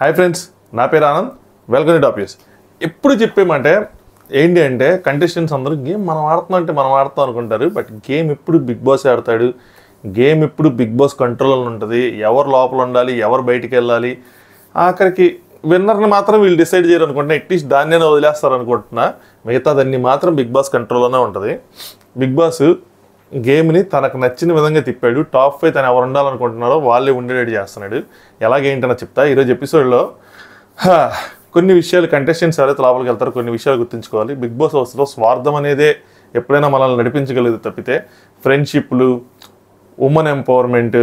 hi friends నా పేరు Anand welcome to టాపియస్ ఎప్పుడు చెప్పేమంటే ఏంటి అంటే కంటెస్టెంట్స్ అందరూ గేమ్ మనం ఆడుతున్నాం అంటే మనం ఆడుతాం అనుకుంటారు బట్ గేమ్ ఎప్పుడు బిగ్ బాస్ ఆడతాడు గేమ్ ఎప్పుడు బిగ్ బాస్ కంట్రోల్లో ఉంటుంది ఎవరు లోపల ఉండాలి ఎవరు బయటికి వెళ్ళాలి ఆఖరికి విన్నర్ని మాత్రం వీళ్ళు డిసైడ్ చేయరు అనుకుంటున్నా అట్లీస్ట్ దాన్నే వదిలేస్తారు అనుకుంటున్నా మిగతాదన్ని మాత్రం బిగ్ బాస్ కంట్రోల్లోనే ఉంటుంది బిగ్ బాస్ గేమ్ని తనకు నచ్చిన విధంగా తిప్పాడు టాప్ ఫైవ్ తను ఎవరు ఉండాలనుకుంటున్నారో వాళ్ళే ఉండేటట్టు చేస్తున్నాడు ఎలాగేంటనో చెప్తా ఈరోజు ఎపిసోడ్లో హా, కొన్ని విషయాలు కంటెస్టెంట్స్ ఎవరైతే లోపలికి వెళ్తారో కొన్ని విషయాలు గుర్తుంచుకోవాలి బిగ్ బాస్ హౌస్లో స్వార్థం అనేదే ఎప్పుడైనా మనల్ని నడిపించగలదు తప్పితే ఫ్రెండ్షిప్లు ఉమెన్ ఎంపవర్మెంట్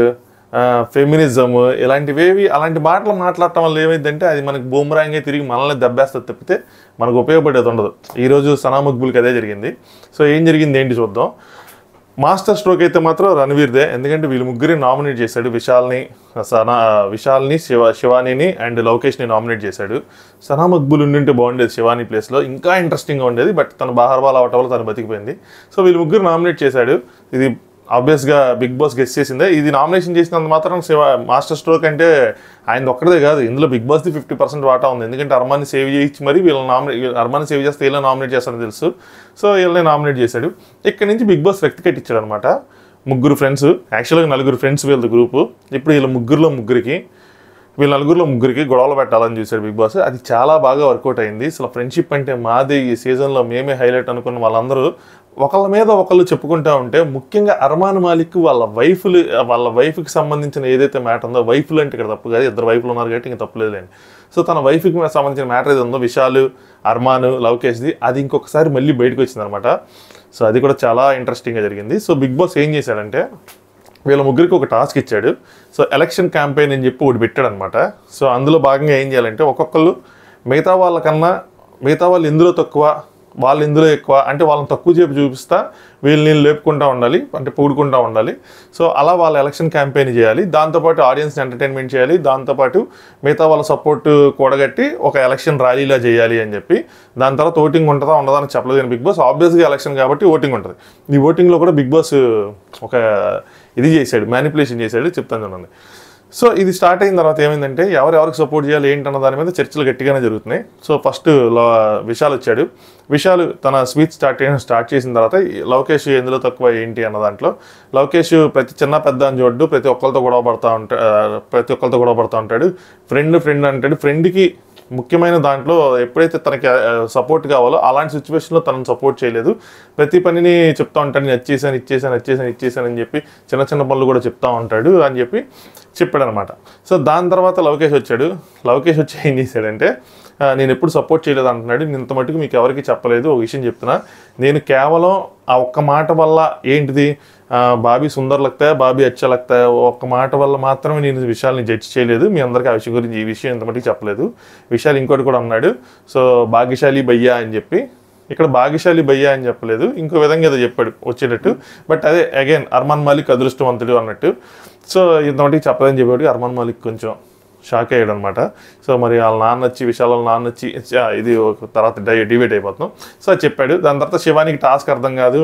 ఫెమినిజం ఇలాంటివేవి అలాంటి మాటలు మాట్లాడటం వల్ల ఏమైందంటే అది మనకి బూమరాంగే తిరిగి మనల్ని దెబ్బేస్తుంది తప్పితే మనకు ఉపయోగపడేది ఉండదు ఈరోజు సనా మక్బుల్కి అదే జరిగింది సో ఏం జరిగింది ఏంటి చూద్దాం మాస్టర్ స్ట్రోక్ అయితే మాత్రం రణవీర్దే ఎందుకంటే వీళ్ళు ముగ్గురిని నామినేట్ చేశాడు విశాల్ని సనా విశాల్ని శివ శివానీని అండ్ లౌకేష్ని నామినేట్ చేశాడు సనా మక్బుల్ ఉండింటే బాగుండేది శివానీ ప్లేస్లో ఇంకా ఇంట్రెస్టింగ్గా ఉండేది బట్ తన బాహర్వాల్ అవటం వల్ల తను బతికిపోయింది సో వీళ్ళు ముగ్గురు నామినేట్ చేశాడు ఇది ఆబ్వియస్గా బిగ్ బాస్ గెస్ట్ చేసిందే ఇది నామినేషన్ చేసినంత మాత్రం శివ మాస్టర్ స్ట్రోక్ అంటే ఆయన ఒక్కడే కాదు ఇందులో బిగ్ బాస్ది ఫిఫ్టీ పర్సెంట్ వాటా ఉంది ఎందుకంటే అర్మాన్ని సేవ్ చేయించి మరి వీళ్ళని నామినేట్ అర్మాన్ని సేవ్ చేస్తే వీళ్ళని నామినేట్ చేస్తారని తెలుసు సో వీళ్ళని నామినేట్ చేశాడు ఇక్కడ నుంచి బిగ్ బాస్ వ్యక్తి కట్టించాడు అనమాట ముగ్గురు ఫ్రెండ్స్ యాక్చువల్గా నలుగురు ఫ్రెండ్స్ వీళ్ళ గ్రూపు ఇప్పుడు వీళ్ళ ముగ్గురులో ముగ్గురికి వీళ్ళ నలుగురిలో ముగ్గురికి గొడవలు పెట్టాలని చూశాడు బిగ్ బాస్ అది చాలా బాగా వర్కౌట్ అయింది అసలు ఫ్రెండ్షిప్ అంటే మాది ఈ సీజన్లో మేమే హైలైట్ అనుకున్న వాళ్ళందరూ ఒకళ్ళ మీద ఒకళ్ళు చెప్పుకుంటా ఉంటే ముఖ్యంగా అర్మాన్ మాలిక్ వాళ్ళ వైఫ్లు వాళ్ళ వైఫ్కి సంబంధించిన ఏదైతే మ్యాటర్ ఉందో వైఫ్లు అంటే ఇక్కడ తప్పు కాదు ఇద్దరు వైఫ్లు ఉన్నారు కాబట్టి ఇంకా తప్పులేదు లేండి సో తన వైఫ్కి సంబంధించిన మ్యాటర్ ఏది ఉందో విశాలు అర్మాన్ లవ్కేష్ది అది ఇంకొకసారి మళ్ళీ బయటకు వచ్చిందనమాట సో అది కూడా చాలా ఇంట్రెస్టింగ్గా జరిగింది సో బిగ్ బాస్ ఏం చేశాడంటే వీళ్ళ ముగ్గురికి ఒక టాస్క్ ఇచ్చాడు సో ఎలక్షన్ క్యాంపెయిన్ అని చెప్పి ఒకటి పెట్టాడు అనమాట సో అందులో భాగంగా ఏం చేయాలంటే ఒక్కొక్కళ్ళు మిగతా వాళ్ళకన్నా మిగతా వాళ్ళు ఇందులో తక్కువ వాళ్ళు ఇందులో ఎక్కువ అంటే వాళ్ళని తక్కువ చేపు చూపిస్తా వీళ్ళని లేపుకుంటా ఉండాలి అంటే పొగుడుకుంటా ఉండాలి సో అలా వాళ్ళ ఎలక్షన్ క్యాంపెయిన్ చేయాలి దాంతోపాటు ఆడియన్స్ని ఎంటర్టైన్మెంట్ చేయాలి దాంతోపాటు మిగతా వాళ్ళ సపోర్ట్ కూడగట్టి ఒక ఎలక్షన్ ర్యాలీలా చేయాలి అని చెప్పి దాని తర్వాత ఓటింగ్ ఉంటుందా ఉండదా అని చెప్పలేదు కానీ బిగ్ బాస్ ఆబ్వియస్గా ఎలక్షన్ కాబట్టి ఓటింగ్ ఉంటుంది ఈ ఓటింగ్లో కూడా బిగ్ బాస్ ఒక ఇది చేశాడు మ్యానిపులేషన్ చేశాడు చెప్తాను చూడండి సో ఇది స్టార్ట్ అయిన తర్వాత ఏమైందంటే ఎవరెవరికి సపోర్ట్ చేయాలి ఏంటన్న దాని మీద చర్చలు గట్టిగానే జరుగుతున్నాయి సో ఫస్ట్ విశాల్ వచ్చాడు విశాల్ తన స్పీచ్ స్టార్ట్ అయిన స్టార్ట్ చేసిన తర్వాత ఈ లవకేష్ ఎందులో తక్కువ ఏంటి అన్న దాంట్లో లవకేష్ ప్రతి చిన్న పెద్ద అని చూడ్డు ప్రతి ఒక్కరితో గొడవ పడతా ఉంటా ఆ, ప్రతి ఒక్కరితో గొడవ పడతా ఉంటాడు ఫ్రెండ్ ఫ్రెండ్ అంటాడు ఫ్రెండ్కి ముఖ్యమైన దాంట్లో ఎప్పుడైతే తనకి సపోర్ట్ కావాలో అలాంటి సిచ్యువేషన్లో తనను సపోర్ట్ చేయలేదు ప్రతి పనిని చెప్తా ఉంటాడు నేను వచ్చేసాను ఇచ్చేసాను వచ్చేసాను ఇచ్చేసాను అని చెప్పి చిన్న చిన్న పనులు కూడా చెప్తా ఉంటాడు అని చెప్పి చెప్పాడు అనమాట సో దాని తర్వాత లవకేష్ వచ్చాడు లవకేష్ వచ్చి ఏం చేశాడంటే "ఆ, నేను ఎప్పుడు సపోర్ట్ చేయలేదు అంటున్నాడు నేను ఇంత మటుకు మీకు ఎవరికి చెప్పలేదు ఒక విషయం చెప్తున్నా నేను కేవలం ఆ ఒక్క మాట వల్ల ఏంటిది ఆ, బాబీ సుందర్ లగ్తా బాబీ అచ్చ లగ్తా ఒక్క మాట వల్ల మాత్రమే నేను ఈ విషయాల్ని జడ్జి చేయలేదు మీ అందరికీ ఆ విషయం గురించి ఈ విషయం ఇంత మటుకు చెప్పలేదు విషయాలు ఇంకోటి కూడా అన్నాడు సో భాగ్యశాలి భయ్యా అని చెప్పి ఇక్కడ భాగ్యశాలి భయ్యా అని చెప్పలేదు ఇంకో విధంగా ఏదో చెప్పాడు వచ్చేటట్టు బట్ అదే అగైన్ అర్మాన్ మాలిక్ అదృష్టవంతుడు అన్నట్టు సో ఇంతమటికి చెప్పలేదని చెప్పాడు అర్మాన్ మాలిక్ కొంచెం షాక్ అయ్యాడు అనమాట సో మరి వాళ్ళ నాన్న వచ్చి విశాల వాళ్ళ నాన్న వచ్చి "చా, ఇది ఒక తర్వాత డిబేట్ అయిపోతున్నాం సో అది చెప్పాడు దాని తర్వాత శివానికి టాస్క్ అర్థం కాదు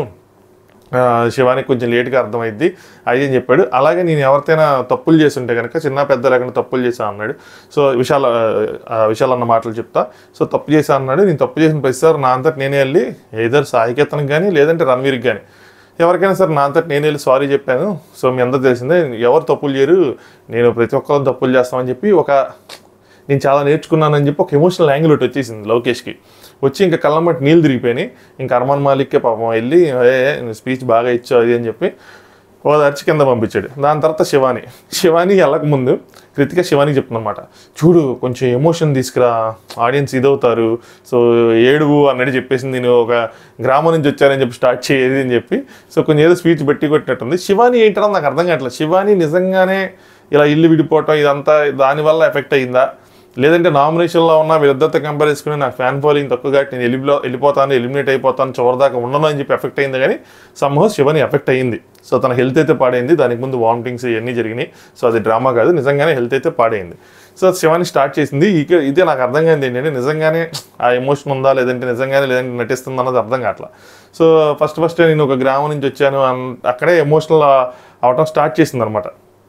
ఆ, శివానికి కొంచెం లేట్గా అర్థమైద్ది అది అని చెప్పాడు అలాగే నేను ఎవరితైనా తప్పులు చేసి ఉంటే కనుక చిన్న పెద్ద లేకుండా తప్పులు చేశా అన్నాడు సో విశాల ఆ, విశాల్ అన్న మాటలు చెప్తా సో తప్పు చేశా అన్నాడు నేను తప్పు చేసిన ప్రతిసారి నా అంతటి నేనే వెళ్ళి ఏదర్ సాయికేతనికి కానీ లేదంటే రణవీర్కి కానీ ఎవరికైనా సరే నా అంతటి నేను వెళ్ళి సారీ చెప్పాను సో మీ అందరూ తెలిసిందే ఎవరు తప్పులు చేయరు నేను ప్రతి ఒక్కరు తప్పులు చేస్తామని చెప్పి ఒక నేను చాలా నేర్చుకున్నానని చెప్పి ఒక ఎమోషనల్ యాంగిల్ ఒకటి వచ్చేసింది లోకేష్కి వచ్చి ఇంకా కళ్ళమ్మటి నీళ్ళు తిరిగిపోయినాయి ఇంకా అర్మాన్ మాలిక్కే పాపం వెళ్ళి ఏ స్పీచ్ బాగా ఇచ్చావు అది అని చెప్పి ఓదార్చి కింద పంపించాడు దాని తర్వాత శివాని శివాని వెళ్ళక ముందు కృతిక శివానికి చెప్తుందన్నమాట చూడు కొంచెం ఎమోషన్ తీసుకురా ఆడియన్స్ ఇదవుతారు సో ఏడువు అన్నట్టు చెప్పేసి నేను ఒక గ్రామం నుంచి వచ్చానని చెప్పి స్టార్ట్ చేయేది అని చెప్పి సో కొంచెం ఏదో స్పీచ్ పెట్టి కొట్టినట్టుంది శివాని ఏంటో నాకు అర్థం కావట్లేదు శివాని నిజంగానే ఇలా ఇల్లు విడిపోవటం ఇదంతా దానివల్ల ఎఫెక్ట్ అయిందా లేదంటే నామినేషన్లో ఉన్న వీళ్ళిద్దరితో కంపేర్ చేసుకుని నాకు ఫ్యాన్ ఫాలోయింగ్ తక్కువ కాబట్టి నేను ఎలిమిలో వెళ్ళిపోతాను ఎలిమినేట్ అయిపోతాను చివరిదాకా ఉండను అని చెప్పి ఎఫెక్ట్ అయింది కానీ సంహో శివని ఎఫెక్ట్ అయింది సో తన హెల్త్ అయితే పాడైంది దానికి ముందు వామిటింగ్స్ ఇవన్నీ జరిగినాయి సో అది డ్రామా కాదు నిజంగానే హెల్త్ అయితే పాడైంది సో శివాని స్టార్ట్ చేసింది ఇక ఇదే నాకు అర్థం కాయింది ఏంటంటే నిజంగానే ఆ ఎమోషన్ ఉందా లేదంటే నిజంగానే లేదంటే నటిస్తుందా అన్నది అర్థం కావట్లా సో ఫస్ట్ ఫస్ట్ నేను ఒక గ్రామం నుంచి వచ్చాను అన్- అక్కడే ఎమోషనల్ అవటం స్టార్ట్ చేసింది అనమాట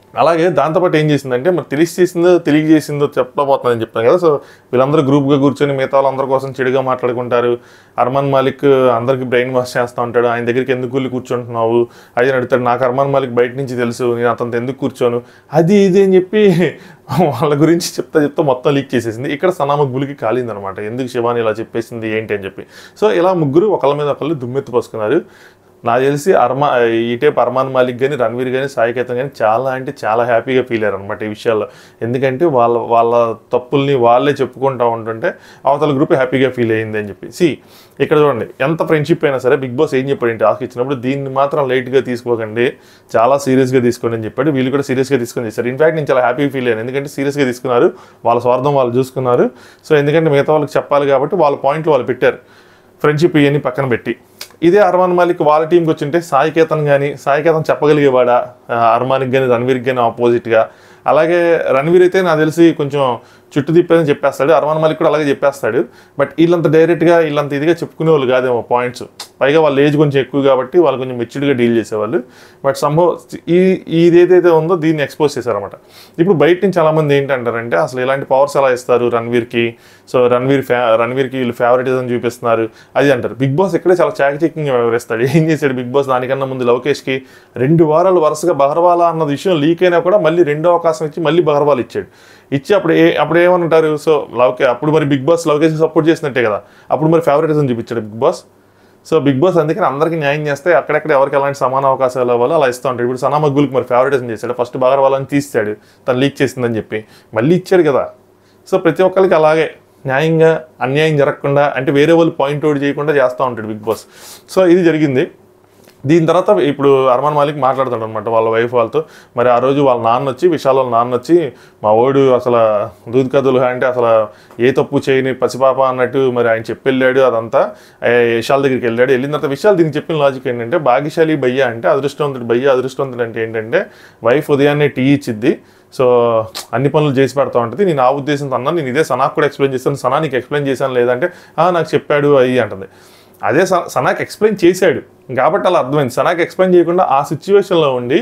అలాగే దాంతోపాటు ఏం చేసిందంటే మరి తెలిసి చేసిందో తెలియజేసిందో చెప్పబోతుందని చెప్పాను కదా సో వీళ్ళందరూ గ్రూప్గా కూర్చొని మిగతా వాళ్ళందరి కోసం చెడుగా మాట్లాడుకుంటారు అర్మాన్ మాలిక్ అందరికి బ్రెయిన్ వాష్ చేస్తూ ఉంటాడు ఆయన దగ్గరికి ఎందుకు వెళ్ళి కూర్చుంటున్నావు అది అని అడుగుతాడు నాకు అర్మాన్ మాలిక్ బయట నుంచి తెలుసు నేను అతనితో ఎందుకు కూర్చోను అది ఇది అని చెప్పి వాళ్ళ గురించి చెప్తా చెప్తా మొత్తం లీక్ చేసేసింది ఇక్కడ సనామక్ బులికి కాలింది అనమాట ఎందుకు శివాని ఇలా చెప్పేసింది ఏంటి అని చెప్పి సో ఇలా ముగ్గురు ఒకళ్ళ మీద ఒకళ్ళు దుమ్మెత్తి పోసుకున్నారు నాకు తెలిసి అర్మా ఈ టైప్ అర్మాన్ మాలిక్ కానీ రణవీర్ కానీ సాయికేతం కానీ చాలా అంటే చాలా హ్యాపీగా ఫీల్ అయ్యారు అనమాట ఈ విషయాల్లో ఎందుకంటే వాళ్ళ వాళ్ళ తప్పుల్ని వాళ్ళే చెప్పుకుంటూ ఉంటుంటే అవతల గ్రూప్ హ్యాపీగా ఫీల్ అయ్యింది అని చెప్పి సి ఇక్కడ చూడండి ఎంత ఫ్రెండ్షిప్ అయినా సరే బిగ్ బాస్ ఏం చెప్పాడు ఏంటి టాస్క్ ఇచ్చినప్పుడు దీన్ని మాత్రం లైట్గా తీసుకోకండి చాలా సీరియస్గా తీసుకోండి అని చెప్పాడు వీళ్ళు కూడా సీరియస్గా తీసుకొని చేశారు ఇన్ఫాక్ట్ నేను చాలా హ్యాపీ ఫీల్ అయ్యాను ఎందుకంటే సీరియస్గా తీసుకున్నారు వాళ్ళ స్వార్థం వాళ్ళు చూసుకున్నారు సో ఎందుకంటే మిగతా వాళ్ళకి చెప్పాలి కాబట్టి వాళ్ళ పాయింట్లు వాళ్ళు పెట్టారు ఫ్రెండ్షిప్ ఇవన్నీ పక్కన పెట్టి ఇదే అర్మాన్ మాలిక్ వాళ్ళ టీంకి వచ్చింటే సాయి కేతన్ కానీ సాయి కేతన్ చెప్పగలిగేవాడా ఆ, అర్మాన్కి కానీ రణవీర్కి కానీ ఆపోజిట్గా అలాగే రణవీర్ అయితే నాకు తెలిసి కొంచెం చుట్టు తిప్పేదని చెప్పేస్తాడు అర్మాన్ మాలిక్ కూడా అలాగే చెప్పేస్తాడు బట్ వీళ్ళంత డైరెక్ట్గా వీళ్ళంత ఇదిగా చెప్పుకునే వాళ్ళు కాదేమో పాయింట్స్ పైగా వాళ్ళ ఏజ్ కొంచెం ఎక్కువ కాబట్టి వాళ్ళు కొంచెం మెచ్యూర్డ్గా డీల్ చేసేవాళ్ళు బట్ సంభవ్ ఈ ఇది ఏదైతే ఉందో దీన్ని ఎక్స్పోజ్ చేశారన్నమాట ఇప్పుడు బయట నుంచి చాలామంది ఏంటంటారంటే అసలు ఇలాంటి పవర్స్ ఎలా ఇస్తారు రణవీర్కి సో రణవీర్ ఫ్యా రణవీర్కి వీళ్ళు ఫేవరెటిజం చూపిస్తున్నారు అది అంటారు బిగ్ బాస్ ఇక్కడే చాలా చాకచక్యంగా వ్యవహరిస్తాడు ఏం చేశాడు బిగ్ బాస్ దానికన్నా ముందు లవకేష్కి రెండు వారాలు వరుసగా బహర్వాలా అన్న విషయం లీక్ అయినా కూడా మళ్ళీ రెండో అవకాశం ఇచ్చి మళ్ళీ బహర్వాల్ ఇచ్చాడు ఇచ్చి అప్పుడు ఏ అప్పుడు ఏమంటారు సో లవకే అప్పుడు మరి బిగ్ బాస్ లవకేష్ సపోర్ట్ చేసినట్టే కదా అప్పుడు మరి ఫేవరెటిజం చూపించాడు Bigg Boss so Bigg Boss అందుకని అందరికీ న్యాయం చేస్తే అక్కడెక్కడ ఎవరికి ఎలాంటి సమాన అవకాశాలు ఇవ్వాలో అలా ఇస్తూ ఉంటాడు ఇప్పుడు సనా మగ్గులకి మరి ఫేవరెటిజం చేశాడు ఫస్ట్ బాగా వాళ్ళని తీస్తాడు తను లీక్ చేసిందని చెప్పి మళ్ళీ ఇచ్చాడు కదా సో ప్రతి ఒక్కరికి అలాగే న్యాయంగా అన్యాయం జరగకుండా అంటే వేరే వాళ్ళు పాయింట్ అవుట్ చేయకుండా చేస్తూ ఉంటాడు బిగ్ బాస్ సో ఇది జరిగింది దీని తర్వాత ఇప్పుడు అర్మాన్ మాలిక్ మాట్లాడతాడు అనమాట వాళ్ళ వైఫ్ వాళ్ళతో మరి ఆ రోజు వాళ్ళ నాన్న వచ్చి విశాల్ వాళ్ళ నాన్న వచ్చి మా ఓడు అసలు దూద్ కథలు అంటే అసలు ఏ తప్పు చేయని పసిపాప అన్నట్టు మరి ఆయన చెప్పి వెళ్ళాడు అదంతా ఏ విశాల్ దగ్గరికి వెళ్ళాడు వెళ్ళిన తర్వాత విశాల్ దీనికి చెప్పిన లాజిక్ ఏంటంటే భాగ్యశాలి భయ్య అంటే అదృష్టవంతుడు భయ్య అదృష్టవంతుడు అంటే ఏంటంటే వైఫ్ ఉదయాన్నే టీ ఇచ్చిద్ది సో అన్ని పనులు చేసి పెడతా ఉంటుంది నేను ఆ ఉద్దేశంతో అన్నా నేను ఇదే సనాకు కూడా ఎక్స్ప్లెయిన్ చేస్తాను సనా నీకు ఎక్స్ప్లెయిన్ చేశాను లేదంటే "ఆ, నాకు చెప్పాడు అది అంటుంది అదే స- సనాకి ఎక్స్ప్లెయిన్ చేశాడు కాబట్టి అలా అర్థమైంది సనాకి ఎక్స్ప్లెయిన్ చేయకుండా ఆ సిచ్యువేషన్లో ఉండి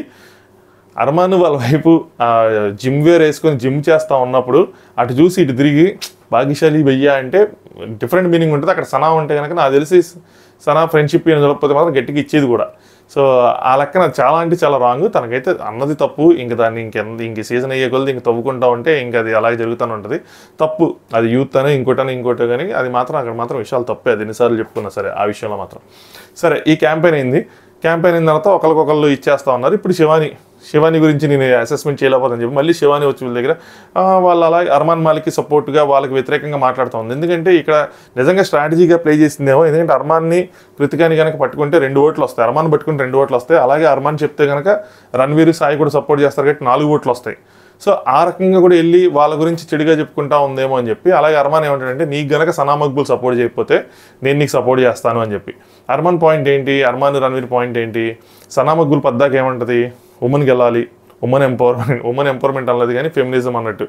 అర్మాన్ వాళ్ళ వైపు ఆ, జిమ్ వేర్ వేసుకొని జిమ్ చేస్తా ఉన్నప్పుడు అటు చూసి ఇటు తిరిగి భాగ్యశాలి భయ్యా అంటే డిఫరెంట్ మీనింగ్ ఉంటుంది అక్కడ సనా ఉంటే కనుక నాకు తెలిసి సనా ఫ్రెండ్షిప్ అని చెప్పకపోతే మాత్రం గట్టిగా ఇచ్చేది కూడా సో ఆ లెక్కన చాలా అంటే చాలా రాంగ్ తనకైతే అన్నది తప్పు ఇంక దాన్ని ఇంకెంత ఇంక సీజన్ అయ్యే కొలది ఇంక తవ్వుకుంటా ఉంటే ఇంకా అది అలాగే జరుగుతూనే ఉంటుంది తప్పు అది యూత్ అని ఇంకోటని ఇంకోటి కానీ అది మాత్రం అక్కడ మాత్రం విషయాలు తప్పే అది ఎన్నిసార్లు చెప్పుకున్నా సరే ఆ విషయంలో మాత్రం సరే ఈ క్యాంపెయిన్ అయింది క్యాంపెయిన్ అయిన తర్వాత ఒకరికొకళ్ళు ఇచ్చేస్తా ఉన్నారు ఇప్పుడు శివాని శివాని గురించి నేను అసెస్మెంట్ చేయలేకపోదని చెప్పి మళ్ళీ శివాని వచ్చి వీళ్ళ దగ్గర ఆ, వాళ్ళు అలాగే అర్మాన్ మాలిక్కి సపోర్ట్గా వాళ్ళకి వ్యతిరేకంగా మాట్లాడుతూ ఉంది ఎందుకంటే ఇక్కడ నిజంగా స్ట్రాటజీగా ప్లే చేసిందేమో ఎందుకంటే అర్మాన్ని కృతికాని కనుక పట్టుకుంటే రెండు ఓట్లు వస్తాయి అర్మాన్ పట్టుకుంటే రెండు ఓట్లు వస్తాయి అలాగే అర్మాన్ చెప్తే కనుక రణవీర్ సాయి కూడా సపోర్ట్ చేస్తారు కాబట్టి నాలుగు ఓట్లు వస్తాయి సో ఆ రకంగా కూడా వెళ్ళి వాళ్ళ గురించి చెడుగా చెప్పుకుంటా ఉందేమో అని చెప్పి అలాగే అర్మాన్ ఏమంటాడంటే నీకు గనక సనా మక్బుల్ సపోర్ట్ చేయకపోతే నేను నీకు సపోర్ట్ చేస్తాను అని చెప్పి అర్మాన్ పాయింట్ ఏంటి అర్మాన్ రణవీర్ పాయింట్ ఏంటి సనా మక్బుల్ పద్దాక ఏమంటది ఉమెన్కి వెళ్ళాలి ఉమెన్ ఎంపవర్మెంట్ ఉమెన్ ఎంపవర్మెంట్ అన్నది కానీ ఫెమినిజం అన్నట్టు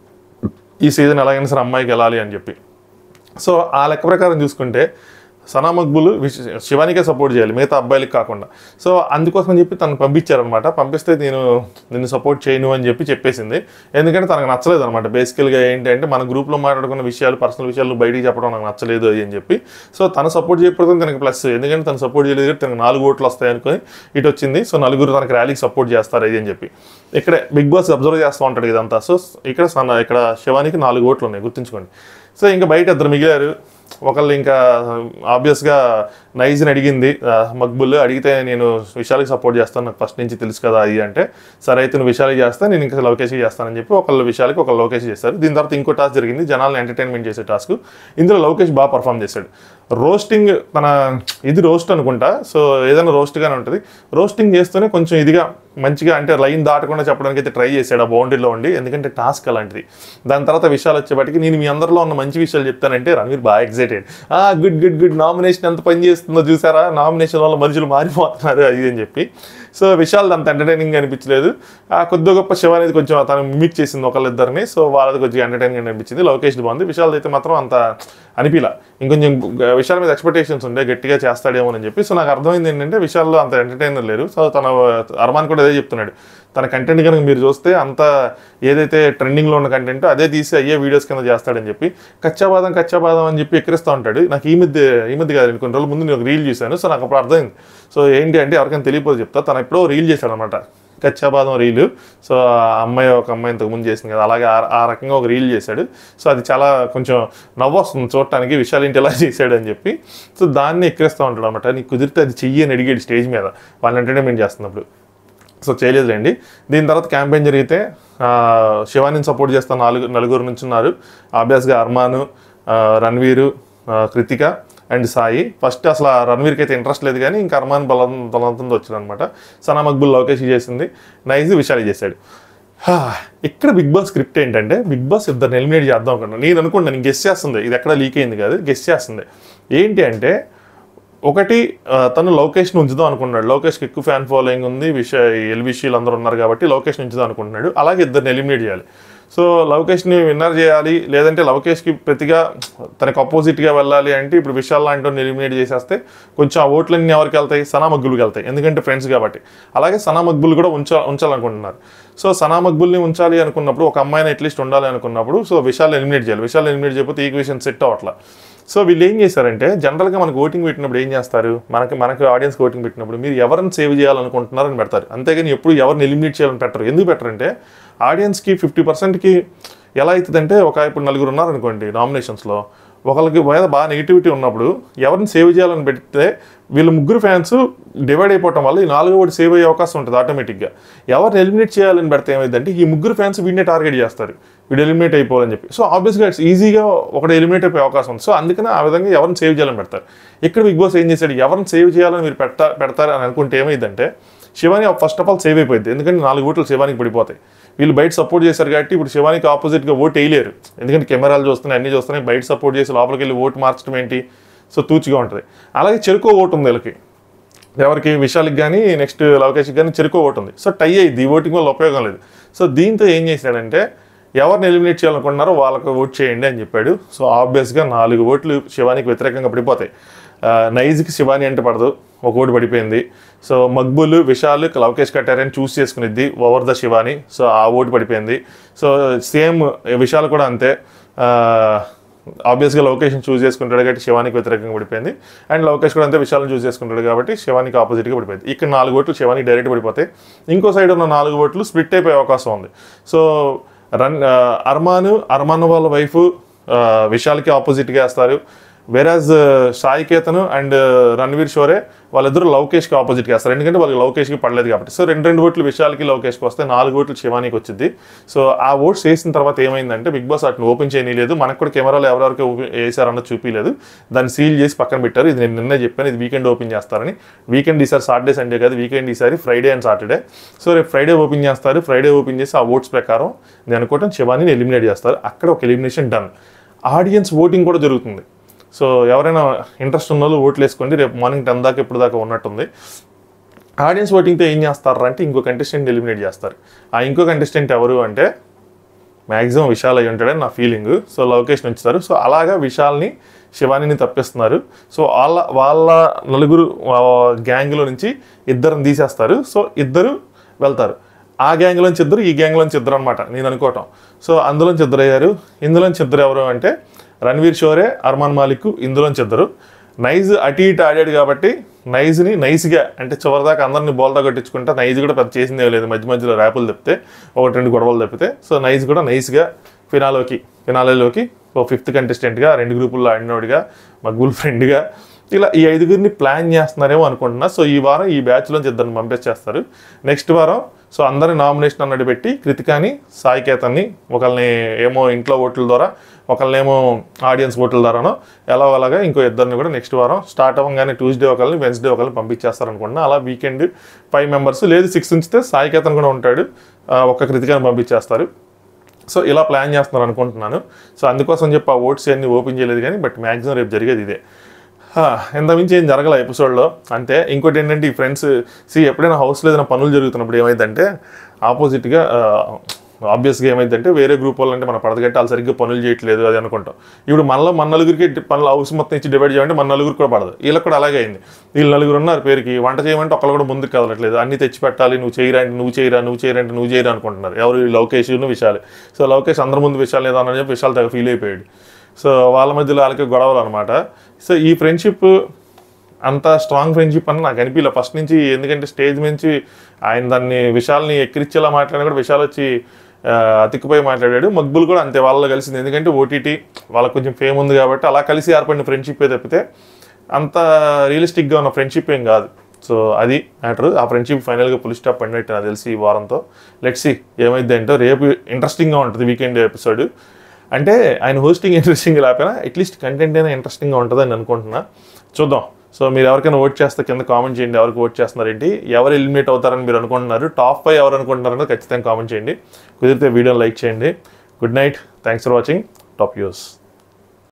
ఈ సీజన్ ఎలాగైనా సరే అమ్మాయికి వెళ్ళాలి అని చెప్పి సో ఆ లెక్క ప్రకారం చూసుకుంటే సనా మక్బుల్ విశ్- శివానికే సపోర్ట్ చేయాలి మిగతా అబ్బాయిలకి కాకుండా సో అందుకోసం అని చెప్పి తను పంపించారనమాట పంపిస్తే నేను నిన్ను సపోర్ట్ చేయను అని చెప్పి చెప్పేసింది ఎందుకంటే తనకు నచ్చలేదు అనమాట బేసికల్గా ఏంటి అంటే మన గ్రూప్లో మాట్లాడుకున్న విషయాలు పర్సనల్ విషయాలు బయటికి చెప్పడం నాకు నచ్చలేదు అది అని చెప్పి సో తను సపోర్ట్ చేయకపోతే తనకి ప్లస్ ఎందుకంటే తను సపోర్ట్ చేయలేదు కాబట్టి తనకు నాలుగు ఓట్లు వస్తాయి అనుకొని ఇటు వచ్చింది సో నలుగురు తనకి ర్యాలీకి సపోర్ట్ చేస్తారు అది అని చెప్పి ఇక్కడే బిగ్ బాస్ అబ్జర్వ్ చేస్తూ ఉంటాడు ఇదంతా సో ఇక్కడ సన్న ఇక్కడ శివానికి నాలుగు ఓట్లు ఉన్నాయి గుర్తుంచుకోండి సో ఇంకా బయట ఇద్దరు మిగిలారు ఒకళ్ళు ఇంకా ఆబ్వియస్గా నైజ్ని అడిగింది ఆ, మక్బుల్ అడిగితే నేను విశాలకి సపోర్ట్ చేస్తాను నాకు ఫస్ట్ నుంచి తెలుసు కదా అది అంటే సరే అయితే నువ్వు విశాలకి చేస్తా నేను ఇంకా లోకేష్కి చేస్తానని చెప్పి ఒకళ్ళు విశాలకి ఒకళ్ళు లోకేష్ చేస్తారు దీని తర్వాత ఇంకో టాస్క్ జరిగింది జనాలను ఎంటర్టైన్మెంట్ చేసే టాస్క్ ఇందులో లోకేష్ బాగా పర్ఫామ్ చేశాడు రోస్టింగ్ తన ఇది రోస్ట్ అనుకుంటా సో ఏదైనా రోస్ట్గానే ఉంటుంది రోస్టింగ్ చేస్తూనే కొంచెం ఇదిగా మంచిగా అంటే లైన్ దాటకుండా చెప్పడానికి అయితే ట్రై చేశాడు ఆ బౌండరీలో ఉండి ఎందుకంటే టాస్క్ అలాంటిది దాని తర్వాత విషయాలు వచ్చేప్పటికి నేను మీ అందరిలో ఉన్న మంచి విషయాలు చెప్తానంటే రణవీర్ బాగా ఎక్సైటెడ్ ఆ గుడ్ గుడ్ గుడ్ నామినేషన్ ఎంత పని చేస్తుందో చూసారా నామినేషన్ వల్ల మనుషులు మారిపోతున్నారు అది అని చెప్పి సో విశాల్ అంత ఎంటర్టైనింగ్ అనిపించలేదు ఆ కొద్ది గొప్ప శివ అనేది కొంచెం తను మిమిక్ చేసింది ఒకళ్ళిద్దరిని సో వాళ్ళది కొంచెం ఎంటర్టైనింగ్ అనిపించింది లోకేష్ బాగుంది విశాల్ అయితే మాత్రం అంత అనిపిలా ఇంకొంచెం విశాల్ మీద ఎక్స్పెక్టేషన్స్ ఉండే గట్టిగా చేస్తాడేమో అని చెప్పి సో నాకు అర్థమైంది ఏంటంటే విశాల్లో అంత ఎంటర్టైనర్ లేరు సో తన అర్మాన్ కూడా అదే చెప్తున్నాడు తన కంటెంట్ కనుక మీరు చూస్తే అంత ఏదైతే ట్రెండింగ్లో ఉన్న కంటెంట్ అదే తీసి అయ్యే వీడియోస్ కింద చేస్తాడని చెప్పి కచ్చాబాదం కచ్చాబాదం అని చెప్పి ఎక్కిరిస్తూ ఉంటాడు నాకు ఈ మధ్య ఈ మధ్య కాదు కొన్ని రోజుల ముందు నేను ఒక రీల్ చూశాను సో నాకు అప్పుడు అర్థమైంది సో ఏంటి అంటే ఎవరికైనా తెలియకపోతే చెప్తా తను ఎప్పుడో రీల్ చేశాడు అనమాట కచ్చాబాదం రీలు సో ఆ అమ్మాయి ఒక అమ్మాయి ఇంతకు ముందు చేసింది కదా అలాగే ఆ- ఆ రకంగా ఒక రీల్ చేశాడు సో అది చాలా కొంచెం నవ్వు వస్తుంది చూడటానికి విషయాలు ఏంటి ఎలా చేశాడు అని చెప్పి సో దాన్ని ఎక్కిరిస్తూ ఉంటాడు అనమాట నీకు కుదిరితే అది చెయ్యి అని అడిగాడు స్టేజ్ మీద వాళ్ళని ఎంటర్టైన్మెంట్ చేస్తున్నప్పుడు సో చేయలేదులేండి దీని తర్వాత క్యాంపెయిన్ జరిగితే ఆ, శివానిని సపోర్ట్ చేస్తున్న నాలుగు నలుగురు నుంచి ఉన్నారు ఆబ్వియస్గా అర్మాను ఆ, రణ్వీరు ఆ, కృతిక అండ్ సాయి ఫస్ట్ అసలు ఆ రణ్వీర్కి అయితే ఇంట్రెస్ట్ లేదు కానీ ఇంకా అర్మాన్ బలం బలవంతంతో వచ్చాడు అనమాట సనా మక్బుల్ లోకేష్ చేసింది నైజ్ విశాలి చేశాడు హా, ఇక్కడ బిగ్ బాస్ స్క్రిప్ట్ ఏంటంటే బిగ్ బాస్ ఇద్దరిని ఎలిమినేట్ చేద్దాం అనుకున్నాను నేను అనుకున్నాను నేను గెస్ చేస్తుంది ఇది ఎక్కడ లీక్ అయింది కాదు గెస్ చేస్తుంది ఏంటి అంటే ఒకటి ఆ, తను లోకేష్ని ఉంచుదాం అనుకున్నాడు లోకేష్కి ఎక్కువ ఫ్యాన్ ఫాలోయింగ్ ఉంది విష ఎల్విషీలు అందరూ ఉన్నారు కాబట్టి లోకేష్ని ఉంచుదాం అనుకుంటున్నాడు అలాగే ఇద్దరిని ఎలిమినేట్ చేయాలి సో లవకేష్ని విన్నర్ చేయాలి లేదంటే లవకేష్కి ప్రతిగా తనకు అపోజిట్గా వెళ్ళాలి అంటే ఇప్పుడు విశాల్ లాంటి ఎలిమినేట్ చేసేస్తే కొంచెం ఆ ఓట్లన్నీ ఎవరికి వెళ్తాయి సనా మగ్గులకి వెళ్తాయి ఎందుకంటే ఫ్రెండ్స్ కాబట్టి అలాగే సనా మగ్బుల్ కూడా ఉంచా ఉంచాలనుకుంటున్నారు సో సనా మగ్బుల్ని ఉంచాలి అనుకున్నప్పుడు ఒక అమ్మాయిని అట్లీస్ట్ ఉండాలి అనుకున్నప్పుడు సో విశాల్ ఎలిమినేట్ చేయాలి విశాల్ ఎలిమినేట్ చేయకపోతే ఈక్వేషన్ సెట్ అవ్వట్లా సో వీళ్ళు ఏం చేశారంటే జనరల్గా మనకు ఓటింగ్ పెట్టినప్పుడు ఏం చేస్తారు మనకి మనకి ఆడియన్స్ ఓటింగ్ పెట్టినప్పుడు మీరు ఎవరిని సేవ్ చేయాలనుకుంటున్నారని పెడతారు అంతేగాని ఎప్పుడు ఎవరిని ఎలిమినేట్ చేయాలని పెట్టరు ఎందుకు పెట్టరంటే ఆడియన్స్కి ఫిఫ్టీ పర్సెంట్కి ఎలా అవుతుందంటే ఒక ఇప్పుడు నలుగురు ఉన్నారనుకోండి నామినేషన్స్లో ఒకరికి మీద బాగా నెగిటివిటీ ఉన్నప్పుడు ఎవరిని సేవ్ చేయాలని పెడితే వీళ్ళు ముగ్గురు ఫ్యాన్స్ డివైడ్ అయిపోవటం వల్ల ఈ నాలుగో ఒకటి సేవ్ అయ్యే అవకాశం ఉంటుంది ఆటోమేటిక్గా ఎవరిని ఎలిమినేట్ చేయాలని పెడితే ఏమైందంటే ఈ ముగ్గురు ఫ్యాన్స్ వీడినే టార్గెట్ చేస్తారు వీడు ఎలిమినేట్ అయిపోవాలని చెప్పి సో ఆబ్వియస్గా ఇట్స్ ఈజీగా ఒకటి ఎలిమినేట్ అయిపోయే అవకాశం ఉంది సో అందుకని ఆ విధంగా ఎవరిని సేవ్ చేయాలని పెడతారు ఇక్కడ బిగ్ బాస్ ఏం చేశాడు ఎవరిని సేవ్ చేయాలని మీరు పెడతా పెడతారు అని అనుకుంటే ఏమైందంటే Shivani first of all save అయిపోయింది ఎందుకంటే నాలుగు ఓట్లు శివానికి పడిపోతాయి వీళ్ళు బయట సపోర్ట్ చేశారు కాబట్టి ఇప్పుడు శివానికి ఆపోజిట్గా ఓట్ వేయలేరు ఎందుకంటే కెమెరాలు చూస్తున్నాయి అన్ని చూస్తున్నాయి బయట సపోర్ట్ చేసి లోపలికి వెళ్ళి ఓటు మార్చడం ఏంటి సో తూచిగా ఉంటుంది అలాగే చెరుకో ఓటు ఉంది వీళ్ళకి ఎవరికి విశాల్కి కానీ నెక్స్ట్ లవకేష్కి కానీ చెరుకో ఓటు ఉంది సో టై అయ్యింది ఈ ఓటింగ్ వల్ల ఉపయోగం లేదు సో దీంతో ఏం చేశాడంటే ఎవరిని ఎలిమినేట్ చేయాలనుకుంటున్నారో వాళ్ళకి ఓట్ చేయండి అని చెప్పాడు సో ఆబ్వియస్గా నాలుగు ఓట్లు శివానికి వ్యతిరేకంగా పడిపోతాయి ఆ, నైజ్కి శివాని అంటే పడదు ఒక ఓటు పడిపోయింది సో మక్బుల్ విశాల్ లవకేష్ కట్టారని చూస్ చేసుకునిద్ది ఓవర్ ద శివాని సో ఆ ఓటు పడిపోయింది సో సేమ్ విశాల్ కూడా అంతే ఆబ్వియస్గా లొకేషన్ చూస్ చేసుకుంటాడు కాబట్టి శివానికి వ్యతిరేకంగా పడిపోయింది అండ్ లొకేష్ కూడా అంతే విషయాలను చూస్ చేసుకుంటాడు కాబట్టి శివానికి ఆపోజిట్గా పడిపోయింది ఇక్కడ నాలుగు ఓట్లు శివానికి డైరెక్ట్ పడిపోతాయి ఇంకో సైడ్ ఉన్న నాలుగు ఓట్లు స్ప్లిట్ అయిపోయే అవకాశం ఉంది సో రన్ ఆ, అర్మాను అర్మాన్ వాళ్ళ వైఫ్ విశాల్కి ఆపోజిట్గా వేస్తారు వెరాజ్ సాయి కేతను అండ్ రణ్వీర్ షోరే వాళ్ళిద్దరు లవకేష్కి ఆపోజిట్గా వేస్తారు ఎందుకంటే వాళ్ళకి లవకేష్కి పడలేదు కాబట్టి సో రెండు రెండు ఓట్లు విశాల్కి లవకేష్కి వస్తే నాలుగు ఓట్లు శివానికి వచ్చింది సో ఆ ఓట్స్ వేసిన తర్వాత ఏమైందంటే బిగ్ బాస్ వాటిని ఓపెన్ చేయలేదు మనకు కూడా కెమెరాలో ఎవరెవరికి ఓపెన్ వేసారన్నది చూపించలేదు దాన్ని సీల్ చేసి పక్కన పెట్టారు ఇది నేను నిన్నే చెప్పాను ఇది వీకెండ్ ఓపెన్ చేస్తారని వీకెండ్ ఈసారి సాటర్డే సండే కాదు వీకెండ్ ఈసారి ఫ్రైడే అండ్ సాటర్డే సో రేపు ఫ్రైడే ఓపెన్ చేస్తారు ఫ్రైడే ఓపెన్ చేసి ఆ ఓట్స్ ప్రకారం నేను అనుకోవటం శివాని ఎలిమినేట్ చేస్తారు అక్కడ ఒక ఎలిమినేషన్ డన్ ఆడియన్స్ ఓటింగ్ కూడా జరుగుతుంది సో ఎవరైనా ఇంట్రెస్ట్ ఉన్న వాళ్ళు ఓట్లు వేసుకోండి రేపు మార్నింగ్ టెన్ దాకా ఇప్పుడు దాకా ఉన్నట్టుంది ఆడియన్స్ ఓటింగ్తో ఏం చేస్తారు అంటే ఇంకో కంటెస్టెంట్ ఎలిమినేట్ చేస్తారు ఆ ఇంకో కంటెస్టెంట్ ఎవరు అంటే మ్యాక్సిమం విశాల్ అయి ఉంటాడని నా ఫీలింగ్ సో లొకేషన్ ఉంచుతారు సో అలాగా విశాల్ని శివానిని తప్పిస్తున్నారు సో వాళ్ళ వాళ్ళ నలుగురు గ్యాంగ్లో నుంచి ఇద్దరిని తీసేస్తారు సో ఇద్దరు వెళ్తారు ఆ గ్యాంగ్లోంచి ఇద్దరు ఈ గ్యాంగ్లోంచి ఇద్దరు అనమాట నేను అనుకోవటం సో అందులోంచి ఇద్దరు అయ్యారు ఇందులోంచి ఇద్దరు ఎవరు అంటే రణ్వీర్ షోరే అర్మాన్ మాలిక్ ఇందులోంచి ఇద్దరు నైజ్ అటు ఇటు ఆడాడు కాబట్టి నైజ్ని నైస్గా అంటే చివరిదాకా అందరిని బోల్దా కొట్టించుకుంటా నైజ్ కూడా పెద్ద చేసిందే లేదు మధ్య మధ్యలో ర్యాపులు తప్పితే ఒకటి రెండు గొడవలు తప్పితే సో నైజ్ కూడా నైస్గా ఫినాలోకి ఫినాలేలోకి ఓ ఫిఫ్త్ కంటెస్టెంట్గా రెండు గ్రూపుల్లో ఆడినోడిగా మగ్గుల్ ఫ్రెండ్గా ఇలా ఈ ఐదుగురిని ప్లాన్ చేస్తున్నారేమో అనుకుంటున్నా సో ఈ వారం ఈ బ్యాచ్లోంచి ఇద్దరిని పంపించేస్తారు నెక్స్ట్ వారం సో అందరిని నామినేషన్ అన్నట్టు పెట్టి కృతికాని సాయి కేతన్ని ఒకళ్ళని ఏమో ఇంట్లో ఓట్ల ద్వారా ఒకళ్ళనేమో ఆడియన్స్ ఓట్ల ద్వారానో ఎలా అలాగా ఇంకో ఇద్దరిని కూడా నెక్స్ట్ వారం స్టార్ట్ అవ్వగానే ట్యూస్డే ఒకళ్ళని వెన్స్డే ఒకళ్ళని పంపించేస్తారు అనుకుంటున్నా అలా వీకెండ్ ఫైవ్ మెంబర్స్ లేదు సిక్స్ ఉంచితే సాయి కేతన్ కూడా ఉంటాడు ఆ, ఒక్క కృతికాని పంపించేస్తారు సో ఇలా ప్లాన్ చేస్తున్నారు అనుకుంటున్నాను సో అందుకోసం చెప్పి ఆ ఓట్స్ అన్ని ఓపెన్ చేయలేదు కానీ బట్ మ్యాక్సిమం రేపు జరిగేది ఇదే హా, ఇంత మించి ఏం జరగల ఎపిసోడ్లో అంతే ఇంకోటి ఏంటంటే ఈ ఫ్రెండ్స్ సి ఎప్పుడైనా హౌస్లో ఏదైనా పనులు జరుగుతున్నప్పుడు ఏమైందంటే ఆపోజిట్గా ఆబ్వియస్గా ఏమైందంటే వేరే గ్రూప్ వాళ్ళు అంటే మన పడదగట్టి వాళ్ళు సరిగ్గా పనులు చేయట్లేదు అది అనుకుంటాం ఇప్పుడు మనలో మన నలుగురికి పనులు హౌస్ మొత్తం ఇచ్చి డివైడ్ చేయాలంటే మన నలుగురు కూడా పడదు వీళ్ళకి కూడా అలాగే అయింది వీళ్ళు నలుగురు ఉన్నారు పేరుకి వంట చేయమంటే ఒకళ్ళు కూడా ముందుకు కదలట్లేదు అన్ని తెచ్చి పెట్టాలి నువ్వు చేయరా అంటే నువ్వు చేయరా నువ్వు చేయరా అంటే నువ్వు చేయరా అనుకుంటున్నారు ఎవరు ఈ లవకేష్ విశాల్ సో లవకేష్ అందరి ముందు విషయాలు లేదా అని చెప్పి విశాల్ తెగ ఫీల్ అయిపోయాడు సో వాళ్ళ మధ్యలో వాళ్ళకి గొడవలు అనమాట సో ఈ ఫ్రెండ్షిప్ అంత స్ట్రాంగ్ ఫ్రెండ్షిప్ అని నాకు అనిపించలే ఫస్ట్ నుంచి ఎందుకంటే స్టేజ్ నుంచి ఆయన దాన్ని విశాల్ని ఎక్కిరిచ్చేలా మాట్లాడినా కూడా విశాల్ వచ్చి ఆ, అతికిపోయి మాట్లాడాడు మక్బుల్ కూడా అంతే వాళ్ళలో కలిసింది ఎందుకంటే ఓటీటీ వాళ్ళకి కొంచెం ఫేమ్ ఉంది కాబట్టి అలా కలిసి ఏర్పడిన ఫ్రెండ్షిప్ తప్పితే అంత రియలిస్టిక్గా ఉన్న ఫ్రెండ్షిప్ ఏం కాదు సో అది మ్యాటర్ ఆ ఫ్రెండ్షిప్ ఫైనల్గా పులి స్టాప్ పడినట్టు నాకు తెలిసి ఈ వారంతో లెట్స్ సి ఏమైంది అంటే రేపు ఇంట్రెస్టింగ్గా ఉంటుంది వీకెండ్ ఎపిసోడ్ అంటే ఆయన హోస్టింగ్ ఇంట్రెస్టింగ్ లేకపోయినా అట్లీస్ట్ కంటెంట్ అయినా ఇంట్రెస్టింగ్గా ఉంటుందని అనుకుంటున్నా చూద్దాం సో మీరు ఎవరికైనా ఓట్ చేస్తే కింద కామెంట్ చేయండి ఎవరికి ఓట్ చేస్తున్నారేంటి ఎవరు ఎలిమినేట్ అవుతారని మీరు అనుకుంటున్నారు టాప్ ఫైవ్ ఎవరు అనుకుంటున్నారని ఖచ్చితంగా కామెంట్ చేయండి కుదిరితే వీడియోని లైక్ చేయండి good night thanks for watching టాప్ యూస్